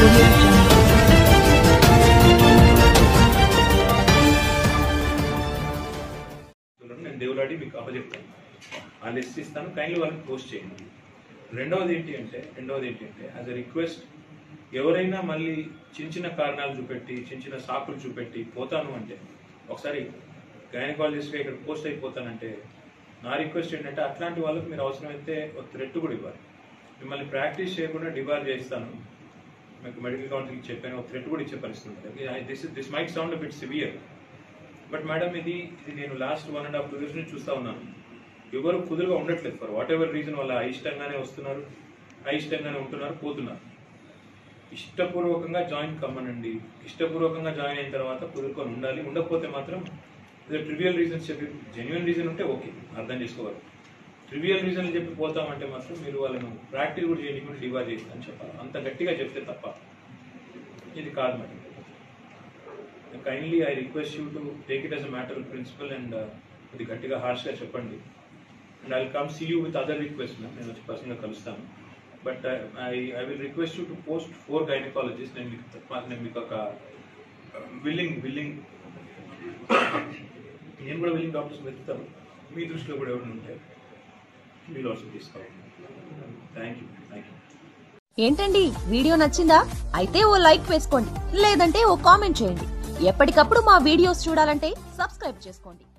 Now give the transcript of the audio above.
audio jungle. చూడండి, నేను దేవులాడి మీకు అప్పచెప్తాను ఆ లిస్ట్ ఇస్తాను కైండ్లీ వాళ్ళకి పోస్ట్ చేయండి రెండవది ఏంటి అంటే రెండవది ఏంటి అంటే యాజ్ అ రిక్వెస్ట్ ఎవరైనా మళ్ళీ చిన్న చిన్న కారణాలు చూపెట్టి చిన్న చిన్న సాకులు చూపెట్టి పోతాను అంటే ఒకసారి గైనకాలజిస్ట్గా ఇక్కడ పోస్ట్ అయిపోతానంటే నా రిక్వెస్ట్ ఏంటంటే అట్లాంటి వాళ్ళకి మీరు అవసరమైతే ఒక థ్రెట్ కూడా ఇవ్వాలి మిమ్మల్ని ప్రాక్టీస్ చేయకుండా డిబార్ చేస్తాను మీకు మెడికల్ కౌన్సిలింగ్ చెప్పాను ఒక థ్రెట్ కూడా ఇచ్చే పరిస్థితి ఉంటుంది this this might sound bit severe but madam ఇది ఇది నేను last one and half two years నుంచి చూస్తా ఉన్నాను ఎవరు కుదురుగా ఉండట్లేదు ఫర్ వాట్ ఎవర్ రీజన్ వల్ల అయిష్టంగానే వస్తున్నారు అయిష్టంగానే ఉంటున్నారు పోతున్నారు ఇష్టపూర్వకంగా జాయిన్ కమ్మనండి ఇష్టపూర్వకంగా జాయిన్ అయిన తర్వాత కుదురుకొని ఉండాలి ఉండకపోతే మాత్రం ట్రివియల్ రీజన్స్ చెప్పి జెన్యున్ రీజన్ ఉంటే ఓకే అర్థం చేసుకోవాలి ట్రివియల్ రీజన్ చెప్పి పోతామంటే మాత్రం మీరు వాళ్ళను ప్రాక్టీస్ కూడా చేయకుండా డివైడ్ చేస్తారని చెప్పాలి అంత గట్టిగా చెప్తే తప్ప ఇది కాదు madam kindly I request you to take it as a matter of principle and ఇది గట్టిగా హార్ష్గా చెప్పండి and I come see you with other request నేను వచ్చి పర్సనల్గా కలుస్తాను but I I will request you to post for gynaecologist నేను మీకు తప్ప- నేను మీకు ఒక విల్లింగ్ విల్లింగ్ నేను కూడా విల్లింగ్ డాక్టర్స్ వెతుకుతాను మీ దృష్టిలో కూడా ఎవరైనా ఉంటే మీరు ఆల్సో తీసుకోవాలి థ్యాంక్ యూ థ్యాంక్ యూ ఏంటండి వీడియో నచ్చిందా అయితే ఓ లైక్ వేసుకోండి లేదంటే ఓ కామెంట్ చేయండి ఎప్పటికప్పుడు మా వీడియోస్ చూడాలంటే సబ్స్క్రైబ్ చేసుకోండి